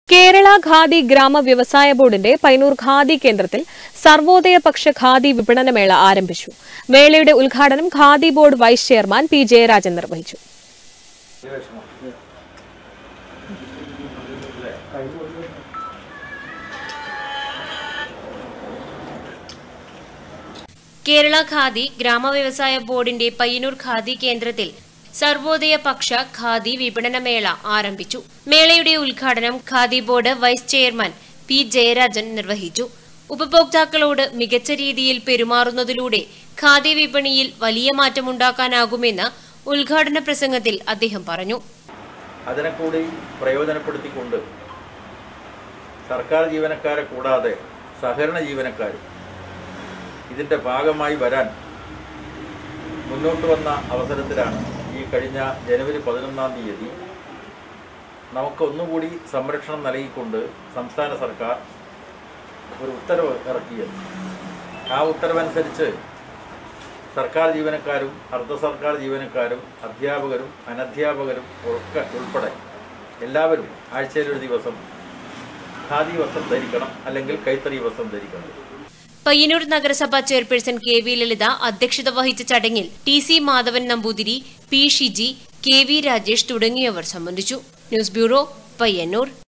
കേരള ഖാദി ഗ്രാമ വ്യവസായ ബോർഡിന്റെ പൈനൂർ ഖാദി കേന്ദ്രത്തിൽ സർവോദയ പക്ഷ ഖാദി വിപണനമേള ആരംഭിച്ചു മേളയുടെ ഉദ്ഘാടനം Khadi board vice chairman P Jayarajan നിർവഹിച്ചു കേരള ഖാദി ഗ്രാമവ്യവസായ ബോർഡിന്റെ പയ്യന്നൂർ ഖാദി കേന്ദ്രത്തിൽ സർവോദയ പക്ഷ ഖാദി വിപണനമേള ആരംഭിച്ചു മേളയുടെ ഉദ്ഘാടനം Khadi board vice chairman P Jayarajan നിർവഹിച്ചു ഉപഭോക്താക്കളോട് മികച്ച രീതിയിൽ പെരുമാറുന്നതിലൂടെ ഖാദി വിപണിയിൽ വലിയ മാറ്റമുണ്ടാക്കാനാകുമെന്ന് ഉദ്ഘാടന പ്രസംഗത്തിൽ അദ്ദേഹം പറഞ്ഞു അതിനെ കൂടി പ്രയോജനപ്പെടുത്തിക്കൊണ്ട് സർക്കാർ ജീവനക്കാരെ കൂടാതെ സഹകരണ ജീവനക്കാരും ഇതിൻ്റെ ഭാഗമായി വരാൻ മുന്നോട്ട് വന്ന അവസരത്തിലാണ് ഈ കഴിഞ്ഞ ജനുവരി പതിനൊന്നാം തീയതി നമുക്ക് ഒന്നുകൂടി സംരക്ഷണം നൽകിക്കൊണ്ട് സംസ്ഥാന സർക്കാർ ഒരു ഉത്തരവ് ഇറക്കിയത് ആ ഉത്തരവനുസരിച്ച് സർക്കാർ ജീവനക്കാരും അർദ്ധ സർക്കാർ ജീവനക്കാരും അധ്യാപകരും അനധ്യാപകരും ഒക്കെ ഉൾപ്പെടെ എല്ലാവരും ആഴ്ചയിലൊരു ദിവസം ഖാദി വസ്ത്രം ധരിക്കണം അല്ലെങ്കിൽ കൈത്തറി വസ്ത്രം ധരിക്കണം പയ്യന്നൂർ നഗരസഭ ചെയർപേഴ്സൺ കെ വി ലളിത അധ്യക്ഷത വഹിച്ച ചടങ്ങിൽ T C Madhavan Namboothiri P Shiji K V Rajesh തുടങ്ങിയവർ സംബന്ധിച്ചു ന്യൂസ് ബ്യൂറോ പയ്യന്നൂർ